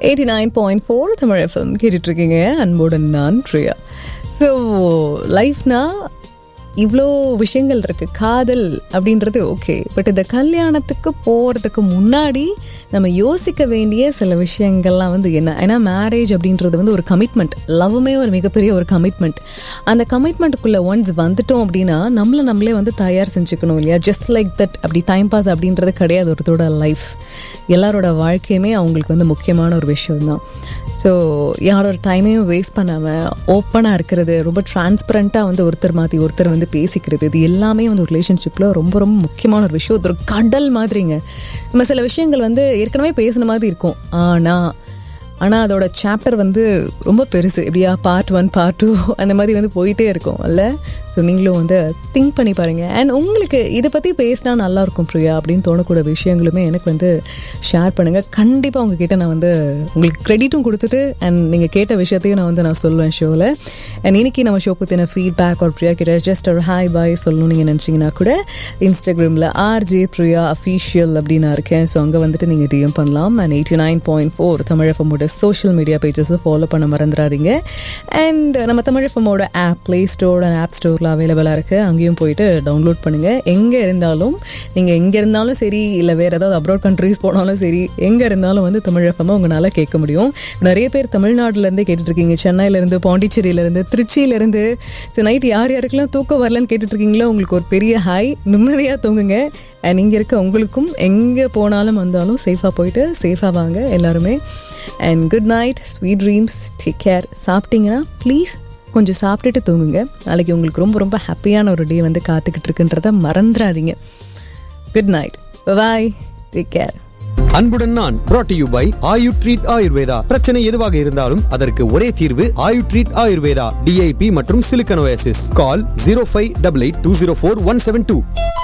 eighty nine point four Tamil FM கேட்டுட்ருக்கீங்க அன்போடு நான் பிரியா ஸோ லைஃப்னா இவ்வளோ விஷயங்கள் இருக்குது காதல் அப்படின்றது ஓகே பட் இந்த கல்யாணத்துக்கு போகிறதுக்கு முன்னாடி நம்ம யோசிக்க வேண்டிய சில விஷயங்கள்லாம் வந்து என்ன ஏன்னா மேரேஜ் அப்படின்றது வந்து ஒரு கமிட்மெண்ட் லவ்வுமே ஒரு மிகப்பெரிய ஒரு கமிட்மெண்ட் அந்த கமிட்மெண்ட்டுக்குள்ளே ஒன்ஸ் வந்துட்டோம் அப்படின்னா நம்மளை நம்மளே வந்து தயார் செஞ்சுக்கணும் இல்லையா ஜஸ்ட் லைக் தட் அப்படி டைம் பாஸ் அப்படின்றது கிடையாது ஒருத்தரோட லைஃப் எல்லாரோட வாழ்க்கையுமே அவங்களுக்கு வந்து முக்கியமான ஒரு விஷயம் தான் ஸோ யாரோட டைமையும் வேஸ்ட் பண்ணாமல் ஓப்பனாக இருக்கிறது ரொம்ப டிரான்ஸ்பரண்ட்டாக வந்து ஒருத்தர் மாற்றி ஒருத்தர் வந்து பேசிக்கிறது இது எல்லாமே வந்து ஒரு ரிலேஷன்ஷிப்பில் ரொம்ப ரொம்ப முக்கியமான ஒரு விஷயம் ஒரு கடல் மாதிரிங்க நம்ம சில விஷயங்கள் வந்து ஏற்கனவே பேசின மாதிரி இருக்கும் ஆனால் ஆனால் அதோட சாப்டர் வந்து ரொம்ப பெருசு எப்படியா பார்ட் ஒன் பார்ட் டூ அந்த மாதிரி வந்து போயிட்டே இருக்கும் அல்ல ஸோ நீங்களும் வந்து திங்க் பண்ணி பாருங்கள் அண்ட் உங்களுக்கு இதை பற்றி பேசினா நல்லாயிருக்கும் பிரியா அப்படின்னு தோணக்கூடிய விஷயங்களுமே எனக்கு வந்து ஷேர் பண்ணுங்கள் கண்டிப்பாக உங்ககிட்ட நான் வந்து உங்களுக்கு க்ரெடிட்டும் கொடுத்துட்டு அண்ட் நீங்கள் கேட்ட விஷயத்தையும் நான் வந்து நான் சொல்லுவேன் ஷோவில் அண்ட் இன்னைக்கு நம்ம ஷோ பற்றின ஃபீட்பேக் ஒரு பிரியா கிட்ட ஜஸ்ட் ஒரு ஹாய் பாய் சொல்லணும் நீங்கள் நினச்சிங்கன்னா கூட இன்ஸ்டாகிராமில் ஆர்ஜே பிரியா அஃபீஷியல் அப்படின்னு நான் இருக்கேன் ஸோ அங்கே வந்துட்டு நீங்கள் டிஎம் பண்ணலாம் and eighty nine point four Tamil எஃப்எம்மோட சோஷியல் மீடியா பேஜஸும் ஃபாலோ பண்ண மறந்துடாதீங்க அண்ட் நம்ம தமிழ் எஃப்எம்மோட app play store and app ஸ்டோரில் அவைலபிளாக இருக்குது அங்கேயும் போயிட்டு டவுன்லோட் பண்ணுங்கள் எங்கே இருந்தாலும் நீங்கள் எங்கே இருந்தாலும் சரி இல்லை வேறு ஏதாவது அப்ராட் கண்ட்ரீஸ் போனாலும் சரி எங்கே இருந்தாலும் வந்து தமிழ் எஃப்எம் உங்களால் கேட்க முடியும் நிறைய பேர் தமிழ்நாட்டிலேருந்தே கேட்டுட்ருக்கீங்க சென்னையிலேருந்து பாண்டிச்சேரியிலேருந்து திருச்சியிலேருந்து ஸோ நைட் யார் யாருக்கெல்லாம் தூக்கம் வரலன்னு கேட்டுட்ருக்கீங்களோ உங்களுக்கு ஒரு பெரிய ஹாய் நிம்மதியாக தூங்குங்க அண்ட் இங்கே இருக்க உங்களுக்கும் எங்கே போனாலும் வந்தாலும் சேஃபாக போயிட்டு சேஃபாக வாங்க எல்லாருமே and good night sweet dreams take care சாப்பிட்டீங்கன்னா ப்ளீஸ் கொஞ்சம் சாப்பிட்டுட்டு தூங்குங்க நாளைக்கு உங்களுக்கு ரொம்ப ரொம்ப ஹாப்பியான ஒரு டே வந்து காத்துக்கிட்டு இருக்குன்றத மறந்துடாதீங்க good night bye take care அன்புடன் நான் brought to you by Ayu treat Ayurveda பிரச்சனை எதுவாக இருந்தாலும் அதற்கு ஒரே தீர்வு ஆயு ட்ரீட் ஆயுர்வேதா டிஐபி மற்றும் silicosis call zero five double eight two zero four one seven two